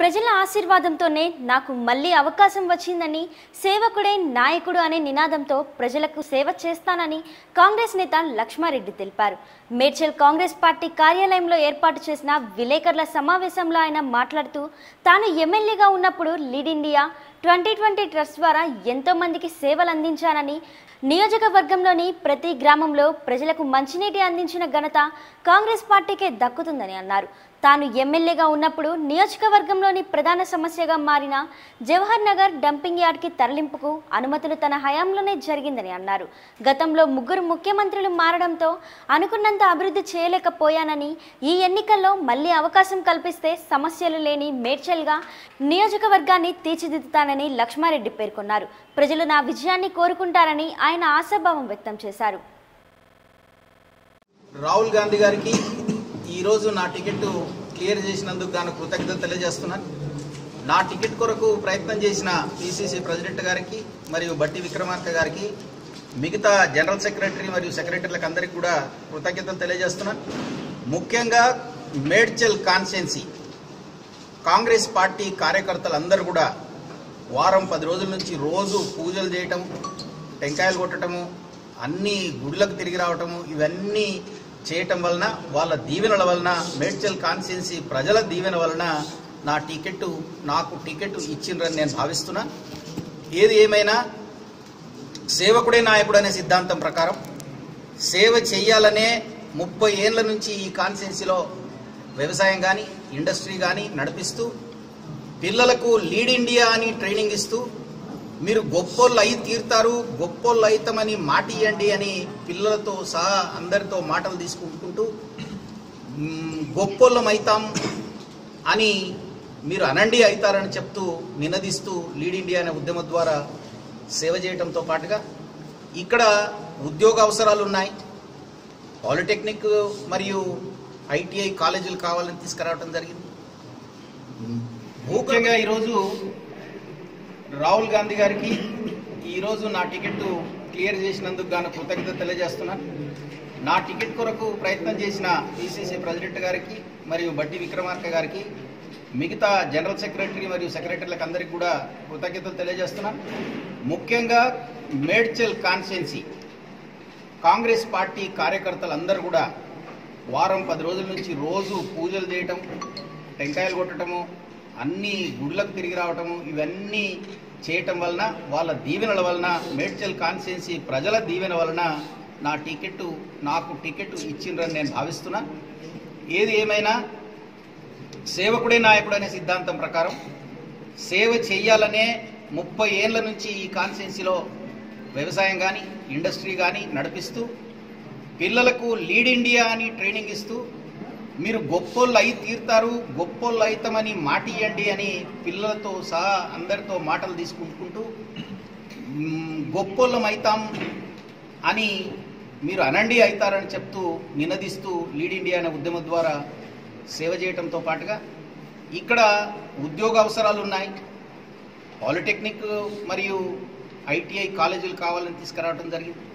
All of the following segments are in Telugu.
ప్రజల ఆశీర్వాదంతోనే నాకు మళ్ళీ అవకాశం వచ్చిందని సేవకుడే నాయకుడు అనే నినాదంతో ప్రజలకు సేవ చేస్తానని కాంగ్రెస్ నేత లక్ష్మారెడ్డి తెలిపారు మేడ్చల్ కాంగ్రెస్ పార్టీ కార్యాలయంలో ఏర్పాటు చేసిన విలేకరుల సమావేశంలో ఆయన మాట్లాడుతూ తాను ఎమ్మెల్యేగా ఉన్నప్పుడు lead India twenty twenty trust ద్వారా ఎంతో మందికి సేవలు అందించానని నియోజకవర్గంలోని ప్రతి గ్రామంలో ప్రజలకు మంచినీటి అందించిన ఘనత కాంగ్రెస్ పార్టీకే దక్కుతుందని అన్నారు తాను ఎమ్మెల్యేగా ఉన్నప్పుడు నియోజకవర్గంలోని ప్రధాన సమస్యగా మారిన జవహర్ నగర్ డంపింగ్ యార్డ్కి తరలింపుకు అనుమతులు తన హయాంలోనే జరిగిందని అన్నారు గతంలో ముగ్గురు ముఖ్యమంత్రులు మారడంతో అనుకున్నంత అభివృద్ధి చేయలేకపోయానని ఈ ఎన్నికల్లో మళ్ళీ అవకాశం కల్పిస్తే సమస్యలు లేని మేడ్చల్గా నియోజకవర్గాన్ని తీర్చిదిద్దుతానని లక్ష్మారెడ్డి పేర్కొన్నారు ప్రజలు నా విజయాన్ని కోరుకుంటారని ఆయన ఆశాభావం వ్యక్తం చేశారు రాహుల్ గాంధీ గారికి ఈరోజు నా టికెట్ క్లియర్ చేసినందుకు గాను కృతజ్ఞత తెలియజేస్తున్నాను నా టికెట్ కొరకు ప్రయత్నం చేసిన పిసిసి ప్రెసిడెంట్ గారికి మరియు బట్టి విక్రమార్క గారికి మిగతా జనరల్ సెక్రటరీ మరియు సెక్రటరీలకు అందరికీ కూడా కృతజ్ఞతలు తెలియజేస్తున్నాను ముఖ్యంగా మేడ్చల్ కాన్స్టిట్యున్సీ కాంగ్రెస్ పార్టీ కార్యకర్తలందరూ కూడా వారం పది రోజుల నుంచి రోజు పూజలు చేయటం టెంకాయలు కొట్టడము అన్ని గుడులకు తిరిగి రావటము ఇవన్నీ చేయటం వలన వాళ్ళ దీవెనల వలన మేడ్చల్ కాన్స్టిట్యున్సీ ప్రజల దీవెన వలన నా టికెట్ నాకు టికెట్ ఇచ్చిండ్రని నేను భావిస్తున్నా ఏది ఏమైనా సేవకుడే నాయకుడు అనే సిద్ధాంతం ప్రకారం సేవ చెయ్యాలనే ముప్పై ఏళ్ళ నుంచి ఈ కాన్స్టిట్యున్సీలో వ్యవసాయం కానీ ఇండస్ట్రీ కానీ నడిపిస్తూ పిల్లలకు లీడ్ ఇండియా అని ట్రైనింగ్ ఇస్తూ మీరు గొప్పోళ్ళు అయి తీరుతారు గొప్పోళ్ళు అయితామని మాట ఇవ్వండి అని పిల్లలతో సహా అందరితో మాటలు తీసుకుంటుంటూ మ్, గొప్పోళ్ళం అవుతాం అని మీరు అనండి అవుతారని చెప్తూ నినదిస్తూ లీడ్ ఇండియా అనే ఉద్యమం ద్వారా సేవ చేయడంతో పాటుగా ఇక్కడ ఉద్యోగ అవసరాలు ఉన్నాయి పాలిటెక్నిక్ మరియు ఐటీఐ కాలేజీలు కావాలని తీసుకురావడం జరిగింది ముఖ్యంగా ఈరోజు రాహుల్ గాంధీ గారికి ఈరోజు నా టికెట్ క్లియర్ చేసినందుకు గాను కృతజ్ఞత తెలియజేస్తున్నాను నా టికెట్ కొరకు ప్రయత్నం చేసిన పిసిసి ప్రెసిడెంట్ గారికి మరియు బట్టి విక్రమార్క గారికి మిగతా జనరల్ సెక్రటరీ మరియు సెక్రటరీలకు అందరికీ కూడా కృతజ్ఞతలు తెలియజేస్తున్నాను ముఖ్యంగా మేడ్చల్ కాన్స్టిట్యున్సీ కాంగ్రెస్ పార్టీ కార్యకర్తలందరూ కూడా వారం పది రోజుల నుంచి రోజు పూజలు చేయటం టెంకాయలు కొట్టడము అన్ని గుడులకు తిరిగి రావటము ఇవన్నీ చేయటం వలన వాళ్ళ దీవెనల వలన మేడ్చల్ కాన్స్టిట్యున్సీ ప్రజల దీవెన వలన నా టికెట్ నాకు టికెట్ ఇచ్చిండ్రని నేను భావిస్తున్నా ఏది ఏమైనా సేవకుడే నాయకుడు అనే సిద్ధాంతం ప్రకారం సేవ చెయ్యాలనే ముప్పై ఏళ్ళ నుంచి ఈ కాన్స్టిట్యున్సీలో వ్యవసాయం కానీ ఇండస్ట్రీ కానీ నడిపిస్తూ పిల్లలకు లీడ్ ఇండియా అని ట్రైనింగ్ ఇస్తూ మీరు గొప్పోళ్ళు అయి తీరుతారు గొప్పోళ్ళు అవుతామని మాట ఇవ్వండి అని పిల్లలతో సహా అందరితో మాటలు తీసుకుంటుకుంటూ మ్, గొప్పోళ్ళం అవుతాం అని మీరు అనండి అవుతారని చెప్తూ నినదిస్తూ లీడ్ ఇండియా అనే ఉద్యమం ద్వారా సేవ చేయటంతో పాటుగా ఇక్కడ ఉద్యోగ అవసరాలు ఉన్నాయి పాలిటెక్నిక్ మరియు ఐటీఐ కాలేజీలు కావాలని తీసుకురావడం జరిగింది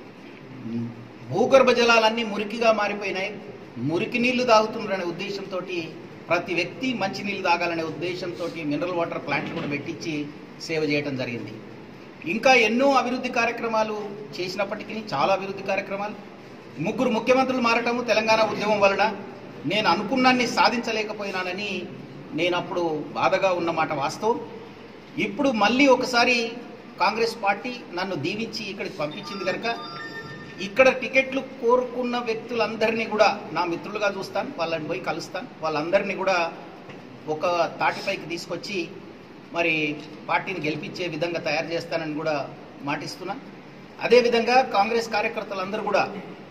భూగర్భ జలాలన్నీ మురికిగా మారిపోయినాయి మురికి నీళ్లు తాగుతున్నారనే ఉద్దేశంతో ప్రతి వ్యక్తి మంచి నీళ్లు తాగాలనే ఉద్దేశంతో మినరల్ వాటర్ ప్లాంట్లు కూడా పెట్టించి సేవ చేయడం జరిగింది ఇంకా ఎన్నో అభివృద్ధి కార్యక్రమాలు చేసినప్పటికీ చాలా అభివృద్ధి కార్యక్రమాలు ముగ్గురు ముఖ్యమంత్రులు మారటము తెలంగాణ ఉద్యమం వలన నేను అనుకున్నాన్ని సాధించలేకపోయినానని నేను అప్పుడు బాధగా ఉన్నమాట వాస్తవం ఇప్పుడు మళ్ళీ ఒకసారి కాంగ్రెస్ పార్టీ నన్ను దీవించి ఇక్కడికి పంపించింది కనుక ఇక్కడ టికెట్లు కోరుకున్న వ్యక్తులందరినీ కూడా నా మిత్రులుగా చూస్తాను వాళ్ళని పోయి కలుస్తాను వాళ్ళందరినీ కూడా ఒక తాటిపైకి తీసుకొచ్చి మరి పార్టీని గెలిపించే విధంగా తయారు చేస్తానని కూడా మాటిస్తున్నా అదేవిధంగా కాంగ్రెస్ కార్యకర్తలందరూ కూడా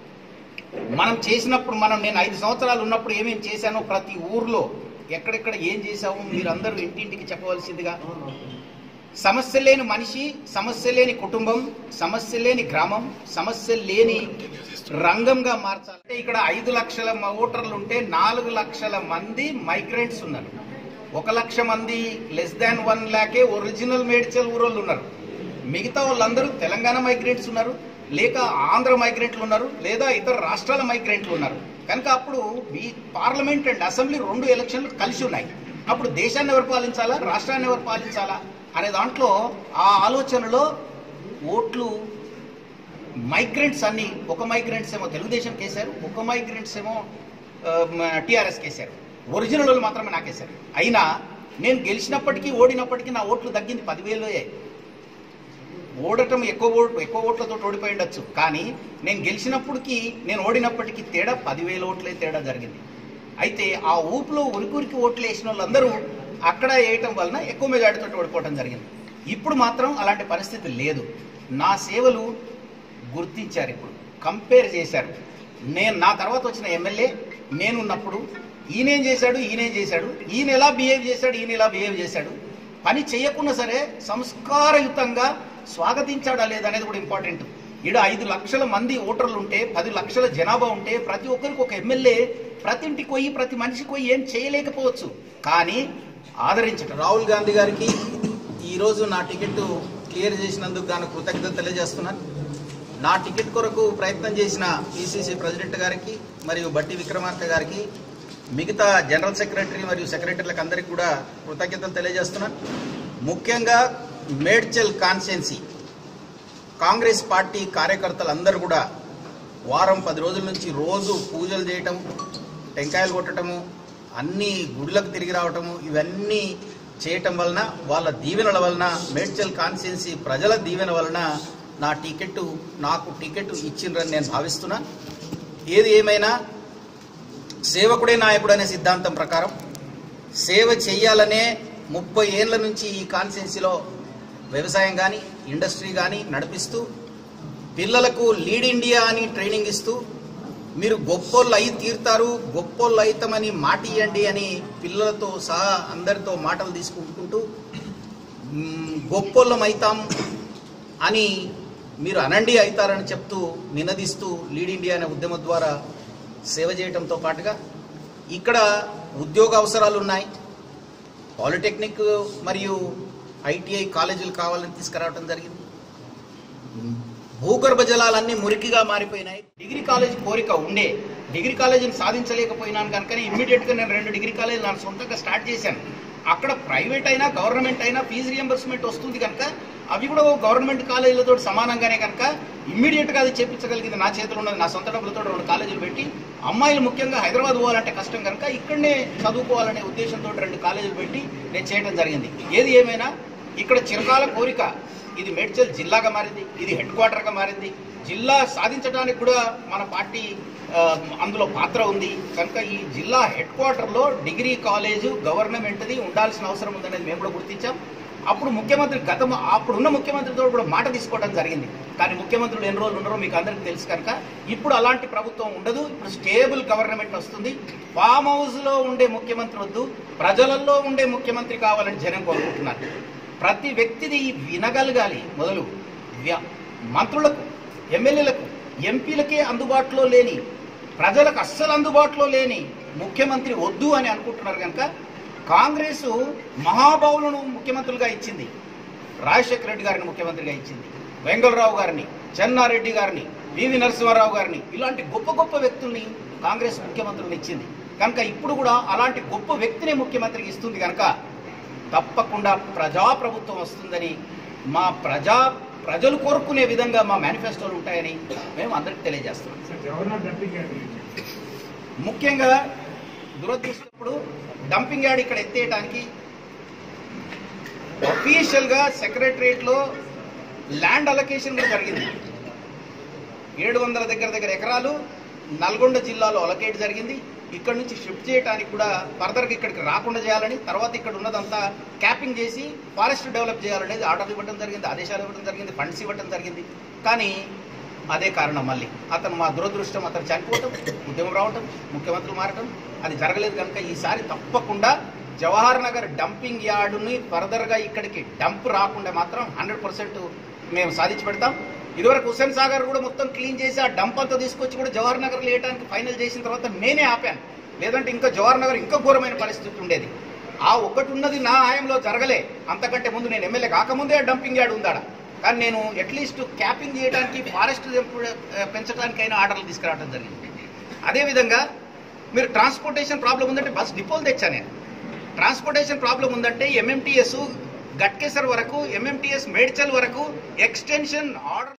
మనం చేసినప్పుడు మనం నేను ఐదు సంవత్సరాలు ఉన్నప్పుడు ఏమేమి చేశానో ప్రతి ఊర్లో ఎక్కడెక్కడ ఏం చేశామో మీరందరూ ఇంటింటికి చెప్పవలసిందిగా సమస్య లేని మనిషి సమస్య లేని కుటుంబం సమస్య లేని గ్రామం సమస్య లేని రంగంగా మార్చాలి అంటే ఇక్కడ ఐదు లక్షల మ- ఓటర్లు ఉంటే నాలుగు లక్షల మంది మైగ్రెంట్స్ ఉన్నారు ఒక లక్ష మంది లెస్ దాన్ వన్ ల్యాకే ఒరిజినల్ మేడ్చల్ ఊరోళ్ళు ఉన్నారు మిగతా వాళ్ళందరూ తెలంగాణ మైగ్రెంట్స్ ఉన్నారు లేక ఆంధ్ర మైగ్రెంట్లు ఉన్నారు లేదా ఇతర రాష్ట్రాల మైగ్రెంట్లు ఉన్నారు కనుక అప్పుడు ఈ పార్లమెంట్ అండ్ అసెంబ్లీ రెండు ఎలక్షన్లు కలిసి ఉన్నాయి అప్పుడు దేశాన్ని ఎవరు పాలించాలా రాష్ట్రాన్ని ఎవరు పాలించాలా అనే దాంట్లో ఆ ఆలోచనలో ఓట్లు మైగ్రెంట్స్ అన్ని ఒక మైగ్రెంట్స్ ఏమో తెలుగుదేశం కేసారు ఒక మైగ్రెంట్స్ ఏమో టీఆర్ఎస్ కేసారు ఒరిజినల్ వాళ్ళు మాత్రమే నాకేశారు అయినా నేను గెలిచినప్పటికీ ఓడినప్పటికీ నా ఓట్లు తగ్గింది పదివేలే ఓడటం ఎక్కువ ఓట్లు ఎక్కువ ఓట్లతో ఓడిపోయి ఉండొచ్చు కానీ నేను గెలిచినప్పటికీ నేను ఓడినప్పటికీ తేడా పదివేల ఓట్లే తేడా జరిగింది అయితే ఆ ఊపులో ఉరికురికి ఓట్లు వేసిన వాళ్ళందరూ అక్కడ వేయటం వలన ఎక్కువ మెజార్టీతో ఓడిపోవడం జరిగింది ఇప్పుడు మాత్రం అలాంటి పరిస్థితి లేదు నా సేవలు గుర్తించారు ఇప్పుడు కంపేర్ చేశారు నేను నా తర్వాత వచ్చిన ఎమ్మెల్యే నేనున్నప్పుడు ఈయనేం చేశాడు ఈయనేం చేశాడు ఈయన ఎలా బిహేవ్ చేశాడు ఈయన ఎలా బిహేవ్ చేశాడు పని చేయకున్నా సరే సంస్కారయుతంగా స్వాగతించాడా లేదనేది కూడా ఇంపార్టెంట్ ఈడ ఐదు లక్షల మంది ఓటర్లు ఉంటే పది లక్షల జనాభా ఉంటే ప్రతి ఒక్కరికి ఒక ఎమ్మెల్యే ప్రతి ఇంటికి పోయి ప్రతి మనిషికి పోయి ఏం చేయలేకపోవచ్చు కానీ ఆదరించట రాహుల్ గాంధీ గారికి ఈరోజు నా టికెట్ క్లియర్ చేసినందుకు గాను కృతజ్ఞత తెలియజేస్తున్నాను నా టికెట్ కొరకు ప్రయత్నం చేసిన పిసిసి ప్రెసిడెంట్ గారికి మరియు బట్టి విక్రమార్క గారికి మిగతా జనరల్ సెక్రటరీ మరియు సెక్రటరీలకు అందరికీ కూడా కృతజ్ఞతలు తెలియజేస్తున్నాను ముఖ్యంగా మేడ్చల్ కాన్స్టిట్యున్సీ కాంగ్రెస్ పార్టీ కార్యకర్తలు అందరూ కూడా వారం పది రోజుల నుంచి రోజు పూజలు చేయటం టెంకాయలు కొట్టడము అన్ని గుడులకు తిరిగి రావటము ఇవన్నీ చేయటం వలన వాళ్ళ దీవెనల వలన మేడ్చల్ కాన్స్టిట్యున్సీ ప్రజల దీవెన వలన నా టికెట్ నాకు టికెట్ ఇచ్చిండ్రని నేను భావిస్తున్నా ఏది ఏమైనా సేవకుడే నాయకుడు అనే సిద్ధాంతం ప్రకారం సేవ చెయ్యాలనే ముప్పై ఏళ్ళ నుంచి ఈ కాన్స్టిట్యున్సీలో వ్యవసాయం కానీ ఇండస్ట్రీ కానీ నడిపిస్తూ పిల్లలకు లీడ్ ఇండియా అని ట్రైనింగ్ ఇస్తూ మీరు గొప్పోళ్ళు అయి తీరుతారు గొప్పోళ్ళు అయితామని మాట ఇవ్వండి అని పిల్లలతో సహా అందరితో మాటలు తీసుకుంటుంటూ మ్, గొప్పోళ్ళం అవుతాం అని మీరు అనండి అవుతారని చెప్తూ నినదిస్తూ లీడ్ ఇండియా అనే ఉద్యమం ద్వారా సేవ చేయడంతో పాటుగా ఇక్కడ ఉద్యోగ అవసరాలు ఉన్నాయి పాలిటెక్నిక్ మరియు ఐటీఐ కాలేజీలు కావాలని తీసుకురావడం జరిగింది భూగర్భ జలాలన్నీ మురికిగా మారిపోయినాయి డిగ్రీ కాలేజ్ కోరిక ఉండే డిగ్రీ కాలేజీని సాధించలేకపోయినాను కనుక ఇమ్మీడియట్ గా నేను రెండు డిగ్రీ కాలేజీలు నా సొంతంగా స్టార్ట్ చేశాను అక్కడ ప్రైవేట్ అయినా గవర్నమెంట్ అయినా ఫీజు రియంబర్స్మెంట్ వస్తుంది కనుక అవి కూడా ఓ గవర్నమెంట్ కాలేజీలతో సమానంగానే కనుక ఇమ్మీడియట్ గా అది చేపించగలిగింది నా చేతిలో ఉన్నది నా సొంత డబ్బులతో రెండు కాలేజీలు పెట్టి అమ్మాయిలు ముఖ్యంగా హైదరాబాద్ పోవాలంటే కష్టం కనుక ఇక్కడనే చదువుకోవాలనే ఉద్దేశంతో రెండు కాలేజీలు పెట్టి నేను చేయడం జరిగింది ఏది ఏమైనా ఇక్కడ చిరకాల కోరిక ఇది మేడ్చల్ జిల్లాగా మారింది ఇది హెడ్ క్వార్టర్గా మారింది జిల్లా సాధించడానికి కూడా మన పార్టీ ఆ, అందులో పాత్ర ఉంది కనుక ఈ జిల్లా హెడ్ క్వార్టర్లో డిగ్రీ కాలేజు గవర్నమెంట్ది ఉండాల్సిన అవసరం ఉందనేది మేము కూడా గుర్తించాం అప్పుడు ముఖ్యమంత్రి గతం అప్పుడున్న ముఖ్యమంత్రితో కూడా మాట తీసుకోవడం జరిగింది కానీ ముఖ్యమంత్రులు ఎన్ని రోజులు ఉన్నారో మీకు అందరికీ తెలుసు కనుక ఇప్పుడు అలాంటి ప్రభుత్వం ఉండదు ఇప్పుడు స్టేబుల్ గవర్నమెంట్ వస్తుంది ఫామ్ హౌస్ లో ఉండే ముఖ్యమంత్రి వద్దు ప్రజలలో ఉండే ముఖ్యమంత్రి కావాలని జనం కోరుకుంటున్నారు ప్రతి వ్యక్తిది వినగలగాలి మొదలు వ్య- మంత్రులకు ఎమ్మెల్యేలకు ఎంపీలకే అందుబాటులో లేని ప్రజలకు అస్సలు అందుబాటులో లేని ముఖ్యమంత్రి వద్దు అని అనుకుంటున్నారు కనుక కాంగ్రెస్ మహాబావులను ముఖ్యమంత్రులుగా ఇచ్చింది రాజశేఖర రెడ్డి గారిని ముఖ్యమంత్రిగా ఇచ్చింది వెంగళరావు గారిని చెన్నారెడ్డి గారిని పివి నరసింహారావు గారిని ఇలాంటి గొప్ప గొప్ప వ్యక్తుల్ని కాంగ్రెస్ ముఖ్యమంత్రులను ఇచ్చింది కనుక ఇప్పుడు కూడా అలాంటి గొప్ప వ్యక్తిని ముఖ్యమంత్రికి ఇస్తుంది కనుక తప్పకుండా ప్రజాప్రభుత్వం వస్తుందని మా ప్రజా ప్రజలు కోరుకునే విధంగా మా మేనిఫెస్టోలు ఉంటాయని మేము అందరికి తెలియజేస్తున్నాం జవహర్లాల్ డంపింగ్ యార్డ్ గురించి ముఖ్యంగా దురదృష్టప్పుడు డంపింగ్ యార్డ్ ఇక్కడ ఎత్తేయడానికి అఫీషియల్ గా సెక్రటరియట్ లో ల్యాండ్ అలొకేషన్ కూడా జరిగింది ఏడు వందల దగ్గర దగ్గర ఎకరాలు నల్గొండ జిల్లాలో అలొకేట్ జరిగింది ఇక్కడ నుంచి షిఫ్ట్ చేయడానికి కూడా ఫర్దర్గా ఇక్కడికి రాకుండా చేయాలని తర్వాత ఇక్కడ ఉన్నదంతా క్యాపింగ్ చేసి ఫారెస్ట్ డెవలప్ చేయాలనేది ఆర్డర్ ఇవ్వడం జరిగింది ఆదేశాలు ఇవ్వడం జరిగింది ఫండ్స్ ఇవ్వడం జరిగింది కానీ అదే కారణం మళ్ళీ అతను మా దురదృష్టం అతను చనిపోవటం ఉద్యమం రావటం ముఖ్యమంత్రులు మారటం అది జరగలేదు కనుక ఈసారి తప్పకుండా జవహర్ నగర్ డంపింగ్ యార్డుని ఫర్దర్గా ఇక్కడికి డంప్ రాకుండా మాత్రం హండ్రెడ్ పర్సెంట్ మేము సాధించి పెడతాం ఇదివరకు హుస్సేన్ సాగర్ కూడా మొత్తం క్లీన్ చేసి ఆ డంప్ అంతా తీసుకొచ్చి కూడా జవహర్ నగర్ వేయడానికి ఫైనల్ చేసిన తర్వాత నేనే ఆపాను లేదంటే ఇంకా జవహర్ నగర్ ఇంకా ఘోరమైన పరిస్థితి ఉండేది ఆ ఒకటి ఉన్నది నా హాయంలో జరగలే అంతకంటే ముందు నేను ఎమ్మెల్యే కాకముందే ఆ డంపింగ్ యార్డ్ ఉందాడ కానీ నేను అట్లీస్ట్ క్యాపింగ్ చేయడానికి ఫారెస్ట్ పెంచడానికైనా ఆర్డర్లు తీసుకురావడం జరిగింది అదేవిధంగా మీరు ట్రాన్స్పోర్టేషన్ ప్రాబ్లం ఉందంటే బస్ డిపోలు తెచ్చా నేను ట్రాన్స్పోర్టేషన్ ప్రాబ్లం ఉందంటే ఎంఎంటీఎస్ గట్కేసర్ వరకు ఎంఎంటీఎస్ మేడ్చల్ వరకు ఎక్స్టెన్షన్ ఆర్డర్